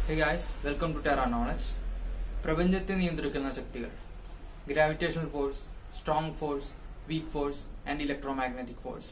hey guys welcome to tera knowledge പ്രപഞ്ചത്തെ നിയന്ത്രിക്കുന്ന ശക്തികൾ gravitational force strong force weak force and electromagnetic force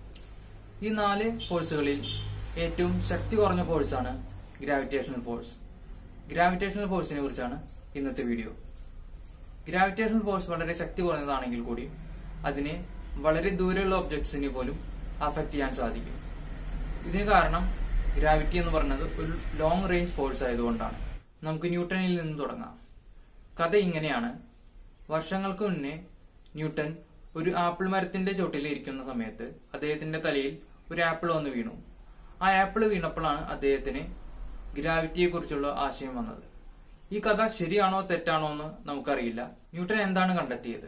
ഈ നാല് ഫോഴ്സുകളിൽ ഏറ്റവും ശക്തി കുറഞ്ഞ ഫോഴ്സാണ് ഗ്രാവിറ്റേഷണൽ ഫോഴ്സ് ഗ്രാവിറ്റേഷണൽ ഫോഴ്സിനെ കുറിച്ചാണ് ഇന്നത്തെ വീഡിയോ ഗ്രാവിറ്റേഷണൽ ഫോഴ്സ് വളരെ ശക്തി കുറഞ്ഞതാണെങ്കിൽ കൂടി അതിനെ വളരെ ദൂരെയുള്ള ഒബ്ജക്ട്സിനെ പോലും അഫക്ട് ചെയ്യാൻ സാധിക്കും ഇതിന് കാരണം ഗ്രാവിറ്റി എന്ന് പറയുന്നത് ഒരു ലോങ് റേഞ്ച് ഫോഴ്സ് ആയതുകൊണ്ടാണ് നമുക്ക് ന്യൂട്ടണിൽ നിന്ന് തുടങ്ങാം കഥ ഇങ്ങനെയാണ് വർഷങ്ങൾക്ക് മുന്നേ ന്യൂട്ടൺ ഒരു ആപ്പിൾ മരത്തിന്റെ ചോട്ടിൽ ഇരിക്കുന്ന സമയത്ത് അദ്ദേഹത്തിന്റെ തലയിൽ ഒരു ആപ്പിൾ വന്ന് വീണു ആ ആപ്പിൾ വീണപ്പോഴാണ് അദ്ദേഹത്തിന് ഗ്രാവിറ്റിയെ കുറിച്ചുള്ള ആശയം വന്നത് ഈ കഥ ശരിയാണോ തെറ്റാണോ എന്ന് നമുക്കറിയില്ല ന്യൂട്ടൺ എന്താണ് കണ്ടെത്തിയത്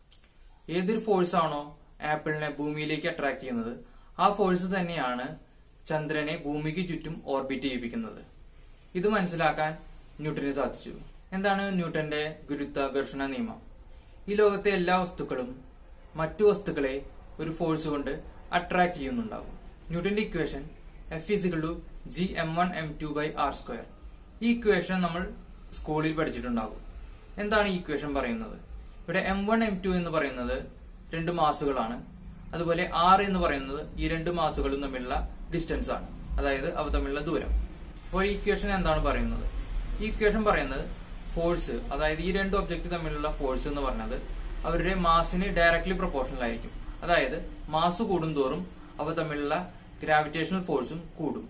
ഏതൊരു ഫോഴ്സ് ആണോ ആപ്പിളിനെ ഭൂമിയിലേക്ക് അട്രാക്ട് ചെയ്യുന്നത് ആ ഫോഴ്സ് തന്നെയാണ് ചന്ദ്രനെ ഭൂമിക്ക് ചുറ്റും ഓർബിറ്റ് ചെയ്യിപ്പിക്കുന്നത് ഇത് മനസ്സിലാക്കാൻ ന്യൂട്ടന് സാധിച്ചു എന്താണ് ന്യൂട്ടന്റെ ഗുരുത്വാകർഷണ നിയമം ഈ ലോകത്തെ എല്ലാ വസ്തുക്കളും മറ്റു വസ്തുക്കളെ ഒരു ഫോഴ്സ് കൊണ്ട് അട്രാക്ട് ചെയ്യുന്നുണ്ടാകും ന്യൂട്ടന്റെ equation F is equal to G M one M two by R square ഈ ഇക്വേഷൻ നമ്മൾ സ്കൂളിൽ പഠിച്ചിട്ടുണ്ടാകും എന്താണ് ഈ ഇക്വേഷൻ പറയുന്നത് ഇവിടെ എം വൺ എം ടു എന്ന് പറയുന്നത് രണ്ട് മാസുകളാണ് അതുപോലെ ആർ എന്ന് പറയുന്നത് ഈ രണ്ട് മാസുകളും തമ്മിലുള്ള ഡിസ്റ്റൻസ് ആണ് അതായത് അവ തമ്മിലുള്ള ദൂരം അപ്പോൾ ഈ ഇക്വേഷൻ എന്താണ് പറയുന്നത് ഈ ഇക്വേഷൻ പറയുന്നത് ഫോഴ്സ് അതായത് ഈ രണ്ട് ഒബ്ജക്റ്റ് തമ്മിലുള്ള ഫോഴ്സ് എന്ന് പറഞ്ഞത് അവരുടെ മാസിന് ഡയറക്ട്ലി പ്രൊപ്പോർഷണൽ ആയിരിക്കും അതായത് മാസ് കൂടുന്തോറും അവ തമ്മിലുള്ള ഗ്രാവിറ്റേഷണൽ ഫോഴ്സും കൂടും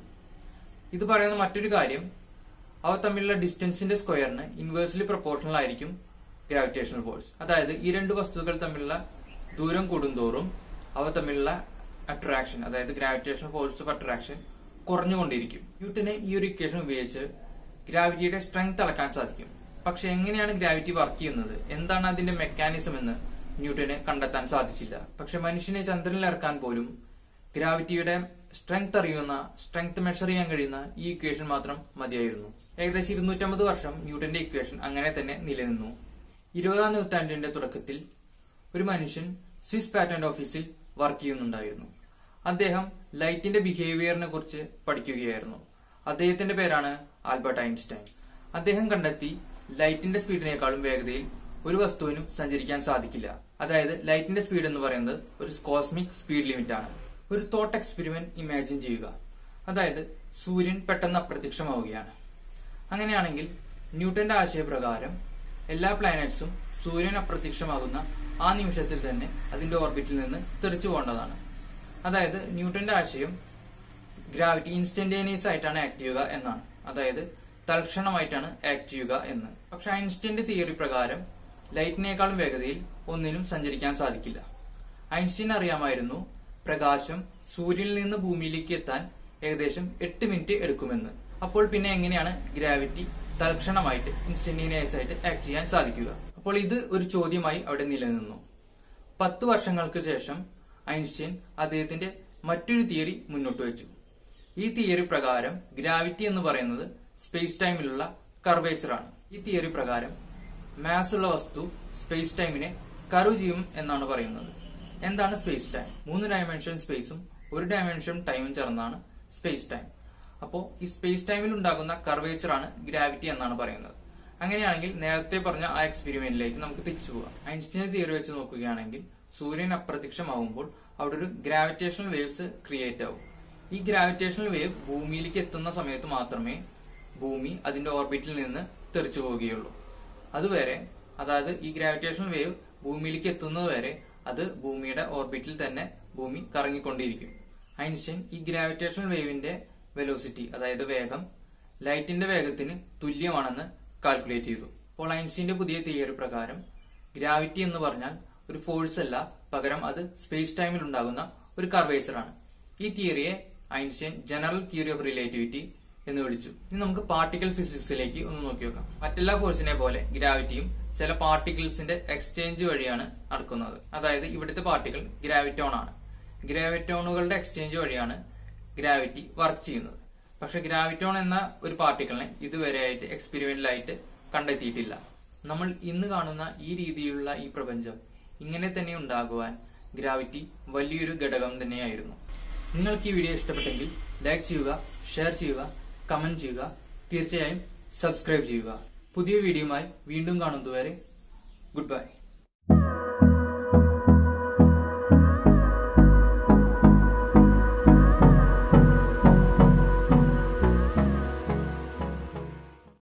ഇത് പറയുന്ന മറ്റൊരു കാര്യം അവ തമ്മിലുള്ള ഡിസ്റ്റൻസിന്റെ സ്ക്വയറിന് ഇൻവേഴ്സ്ലി പ്രൊപ്പോർഷണൽ ആയിരിക്കും ഗ്രാവിറ്റേഷണൽ ഫോഴ്സ് അതായത് ഈ രണ്ട് വസ്തുക്കൾ തമ്മിലുള്ള ദൂരം കൂടുന്തോറും അവ തമ്മിലുള്ള അട്രാക്ഷൻ അതായത് ഗ്രാവിറ്റേഷണൽ ഫോഴ്സ് ഓഫ് അട്രാക്ഷൻ കുറഞ്ഞുകൊണ്ടിരിക്കും ന്യൂട്ടന് ഈ ഒരു ഇക്വേഷൻ ഉപയോഗിച്ച് ഗ്രാവിറ്റിയുടെ സ്ട്രെങ്ത് അളക്കാൻ സാധിക്കും പക്ഷെ എങ്ങനെയാണ് ഗ്രാവിറ്റി വർക്ക് ചെയ്യുന്നത് എന്താണ് അതിന്റെ മെക്കാനിസം എന്ന് ന്യൂട്ടന് കണ്ടെത്താൻ സാധിച്ചില്ല പക്ഷെ മനുഷ്യനെ ചന്ദ്രനിൽ ഇറക്കാൻ പോലും ഗ്രാവിറ്റിയുടെ സ്ട്രെങ്ത് അറിയുന്ന സ്ട്രെങ്ത് മെഷർ ചെയ്യാൻ കഴിയുന്ന ഈ ഇക്വേഷൻ മാത്രം മതിയായിരുന്നു ഏകദേശം ഇരുന്നൂറ്റമ്പത് വർഷം ന്യൂട്ടന്റെ ഇക്വേഷൻ അങ്ങനെ തന്നെ നിലനിന്നു ഇരുപതാം നൂറ്റാണ്ടിന്റെ തുടക്കത്തിൽ ഒരു മനുഷ്യൻ സ്വിസ് പാറ്റന്റ് ഓഫീസിൽ വർക്ക് ചെയ്യുന്നുണ്ടായിരുന്നു അദ്ദേഹം ലൈറ്റിന്റെ ബിഹേവിയറിനെ കുറിച്ച് പഠിക്കുകയായിരുന്നു അദ്ദേഹത്തിന്റെ പേരാണ് ആൽബർട്ട് ഐൻസ്റ്റൈൻ അദ്ദേഹം കണ്ടെത്തി ലൈറ്റിന്റെ സ്പീഡിനേക്കാളും വേഗതയിൽ ഒരു വസ്തുവിനും സഞ്ചരിക്കാൻ സാധിക്കില്ല അതായത് ലൈറ്റിന്റെ സ്പീഡ് എന്ന് പറയുന്നത് ഒരു കോസ്മിക് സ്പീഡ് ലിമിറ്റ് ആണ് ഒരു തോട്ട് എക്സ്പെരിമെന്റ് ഇമാജിൻ ചെയ്യുക അതായത് സൂര്യൻ പെട്ടെന്ന് അപ്രത്യക്ഷമാവുകയാണ് അങ്ങനെയാണെങ്കിൽ ന്യൂട്ടന്റെ ആശയപ്രകാരം എല്ലാ പ്ലാനറ്റ്സും സൂര്യൻ അപ്രത്യക്ഷമാകുന്ന ആ നിമിഷത്തിൽ തന്നെ അതിന്റെ ഓർബിറ്റിൽ നിന്ന് തെറിച്ചു പോകേണ്ടതാണ് അതായത് ന്യൂട്ടന്റെ ആശയം ഗ്രാവിറ്റി ഇൻസ്റ്റന്റേനിയസ് ആയിട്ടാണ് ആക്ട് ചെയ്യുക എന്നാണ് അതായത് തൽക്ഷണമായിട്ടാണ് ആക്ട് ചെയ്യുക എന്ന് പക്ഷെ ഐൻസ്റ്റൈന്റെ തിയറി പ്രകാരം ലൈറ്റിനേക്കാളും വേഗതയിൽ ഒന്നിനും സഞ്ചരിക്കാൻ സാധിക്കില്ല ഐൻസ്റ്റൈൻ അറിയാമായിരുന്നു പ്രകാശം സൂര്യനിൽ നിന്ന് ഭൂമിയിലേക്ക് എത്താൻ ഏകദേശം എട്ട് മിനിറ്റ് എടുക്കുമെന്ന് അപ്പോൾ പിന്നെ എങ്ങനെയാണ് ഗ്രാവിറ്റി തൽക്ഷണമായിട്ട് ഇൻസ്റ്റന്റേനിയസ് ആയിട്ട് ആക്ട് ചെയ്യാൻ സാധിക്കുക അപ്പോൾ ഇത് ഒരു ചോദ്യമായി അവിടെ നിലനിന്നു പത്ത് വർഷങ്ങൾക്ക് ശേഷം ഐൻസ്റ്റൈൻ അദ്ദേഹത്തിന്റെ മറ്റൊരു തിയറി മുന്നോട്ട് വെച്ചു ഈ തിയറി പ്രകാരം ഗ്രാവിറ്റി എന്ന് പറയുന്നത് സ്പേസ് ടൈമിലുള്ള കർവേച്ചർ ആണ് ഈ തിയറി പ്രകാരം മാസ് ഉള്ള വസ്തു സ്പേസ് ടൈമിനെ കർവ് ചെയ്യും എന്നാണ് പറയുന്നത് എന്താണ് സ്പേസ് ടൈം മൂന്ന് ഡയമെൻഷൻ സ്പേസും ഒരു ഡയമെൻഷൻ ടൈമും ചേർന്നാണ് സ്പേസ് ടൈം അപ്പോ ഈ സ്പേസ് ടൈമിൽ ഉണ്ടാകുന്ന കർവേച്ചർ ആണ് ഗ്രാവിറ്റി എന്നാണ് പറയുന്നത് അങ്ങനെയാണെങ്കിൽ നേരത്തെ പറഞ്ഞ ആ എക്സ്പെരിമെന്റിലേക്ക് നമുക്ക് തിരിച്ചു പോകാം ഐൻസ്റ്റൈൻ തിയറി വെച്ച് നോക്കുകയാണെങ്കിൽ സൂര്യൻ അപ്രത്യക്ഷമാവുമ്പോൾ അവിടെ ഒരു ഗ്രാവിറ്റേഷണൽ വേവ്സ് ക്രിയേറ്റ് ആവും ഈ ഗ്രാവിറ്റേഷണൽ വേവ് ഭൂമിയിലേക്ക് എത്തുന്ന സമയത്ത് മാത്രമേ ഭൂമി അതിന്റെ ഓർബിറ്റിൽ നിന്ന് തെറിച്ചു പോവുകയുള്ളൂ അതുവരെ അതായത് ഈ ഗ്രാവിറ്റേഷണൽ വേവ് ഭൂമിയിലേക്ക് എത്തുന്നത് വരെ അത് ഭൂമിയുടെ ഓർബിറ്റിൽ തന്നെ ഭൂമി കറങ്ങിക്കൊണ്ടിരിക്കും ഐൻസ്റ്റൈൻ ഈ ഗ്രാവിറ്റേഷണൽ വേവിന്റെ വെലോസിറ്റി അതായത് വേഗം ലൈറ്റിന്റെ വേഗത്തിന് തുല്യമാണെന്ന് കാൽക്കുലേറ്റ് ചെയ്തു അപ്പോൾ ഐൻസ്റ്റൈന്റെ പുതിയ തിയറി പ്രകാരം ഗ്രാവിറ്റി എന്ന് പറഞ്ഞാൽ ഒരു ഫോഴ്സ് അല്ല പകരം അത് സ്പേസ് ടൈമിൽ ഉണ്ടാകുന്ന ഒരു കർവേച്ചർ ആണ് ഈ തിയറിയെ Einstein general theory of relativity എന്ന് വിളിച്ചു ഇനി നമുക്ക് പാർട്ടിക്കൽ ഫിസിക്സിലേക്ക് ഒന്ന് നോക്കി നോക്കാം മറ്റെല്ലാ ഫോഴ്സിനെ പോലെ ഗ്രാവിറ്റിയും ചില പാർട്ടിക്കിൾസിന്റെ എക്സ്ചേഞ്ച് വഴിയാണ് നടക്കുന്നത് അതായത് ഇവിടുത്തെ പാർട്ടിക്കിൾ ഗ്രാവിറ്റോൺ ആണ് ഗ്രാവിറ്റോണുകളുടെ എക്സ്ചേഞ്ച് വഴിയാണ് ഗ്രാവിറ്റി വർക്ക് ചെയ്യുന്നത് പക്ഷെ ഗ്രാവിറ്റോൺ എന്ന ഒരു പാർട്ടിക്കിളിനെ ഇതുവരെയായിട്ട് എക്സ്പെരിമെന്റിലായിട്ട് കണ്ടെത്തിയിട്ടില്ല നമ്മൾ ഇന്ന് കാണുന്ന ഈ രീതിയിലുള്ള ഈ പ്രപഞ്ചം ഇങ്ങനെ തന്നെ ഉണ്ടാകുവാൻ ഗ്രാവിറ്റി വലിയൊരു ഘടകം തന്നെയായിരുന്നു നിങ്ങൾക്ക് ഈ വീഡിയോ ഇഷ്ടപ്പെട്ടെങ്കിൽ ലൈക്ക് ചെയ്യുക ഷെയർ ചെയ്യുക കമന്റ് ചെയ്യുക തീർച്ചയായും സബ്സ്ക്രൈബ് ചെയ്യുക പുതിയ വീഡിയോയുമായി വീണ്ടും കാണുന്നതുവരെ ഗുഡ് ബൈ